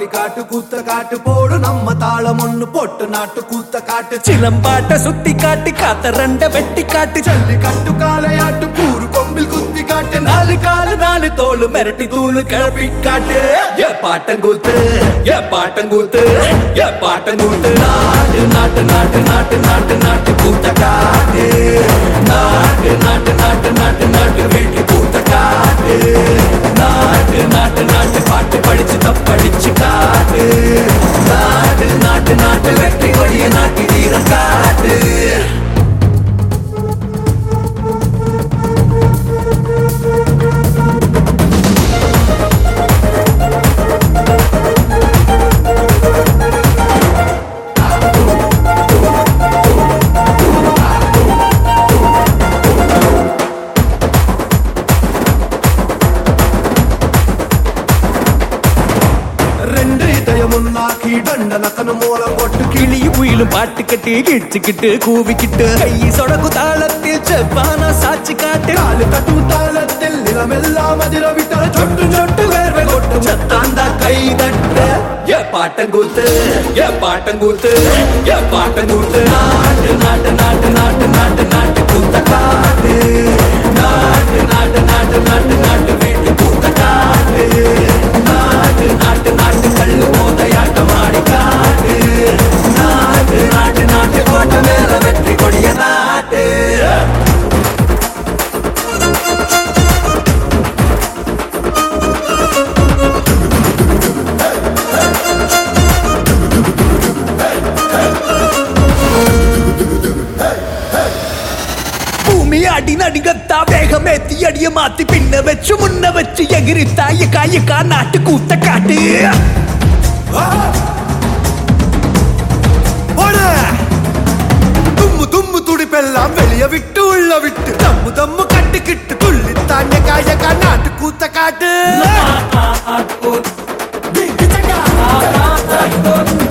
பாட்டி காட்டு கூத்த காட்டு போடு நம்ம தாளம் ஒண்ணு போட்டு நாட்டு கூத்த காட்டு சிலம்பாட்ட சுத்தி காட்டி காத்த ரெண்ட வெட்டி காட்டி ஜல்லி கட்டு காளையாட்டு கூறு கொம்பில் குத்தி காட்டு நாலு காலு நாலு தோளு மிரட்டி தூளு கிளப்பி காட்டு ஏ பாட்டங்கூத்து ஏ பாட்டங்கூத்து ஏ பாட்டங்கூத்து நாட்டு நாட்டு நாட்டு நாட்டு நாட்டு நாட்டு கூத்த காட்டு நாட்டு நாட்டு நாட்டு நாட்டு நாட்டு வீட்டு கூத்த காட்டு நாட்டு நாட்டு நாட்டு பாட்டு படிச்சு தப்படிச்சு காட்டு நாட்டு நாட்டு நாட்டு வெற்றி கொடிய நாட்டி வீரம் காட்டு ரெண்டு இதயம் ஒன்னாக்கி தண்டனக்கனு மூலம் போட்டு கிளி உயிலும் பாட்டு கட்டி கிழிச்சுக்கிட்டு கூவிக்கிட்டு கை சொடக்கு தாளத்தில் செவ்வானா சாட்சி காட்டு காலு கட்டும் தாளத்தில் நிலமெல்லாம் அதிர விட்டால் சொட்டு சொட்டு வேர்வை கொட்டும் சத்தாந்தா கை தட்ட ஏ பாட்டங்கூத்து ஏ பாட்டங்கூத்து ஏ பாட்டங்கூத்து நாட்டு நாட்டு நாட்டு நாட்டு நாட்டு நாட்டு கூத்த காட்டு நாட்டு நாட்டு நாட்டு நாட்டு நாட்டு வீட்டு கூத்த காட்டு நாட்டு நாட்டு நாட்டு கல்லு மோதையாட்டம் ஆடி காட்டு நாட்டு நாட்டு நாட்டு கோட்டை மேல வெற்றி கொடிய நாட்டு பூமி அடி நடிகத்தா வேகமேத்தி அடிய மாத்தி பின்ன வச்சு முன்ன வச்சு எகிரித்தா எக்கா எக்கா நாட்டு கூத்த காட்டு போடு தும்மு தும்மு துடிப்பெல்லாம் வெளிய விட்டு உள்ள விட்டு தம்மு தம்மு கட்டுக்கிட்டு துள்ளி தாண்ட காயக்கா நாட்டு கூத்த காட்டு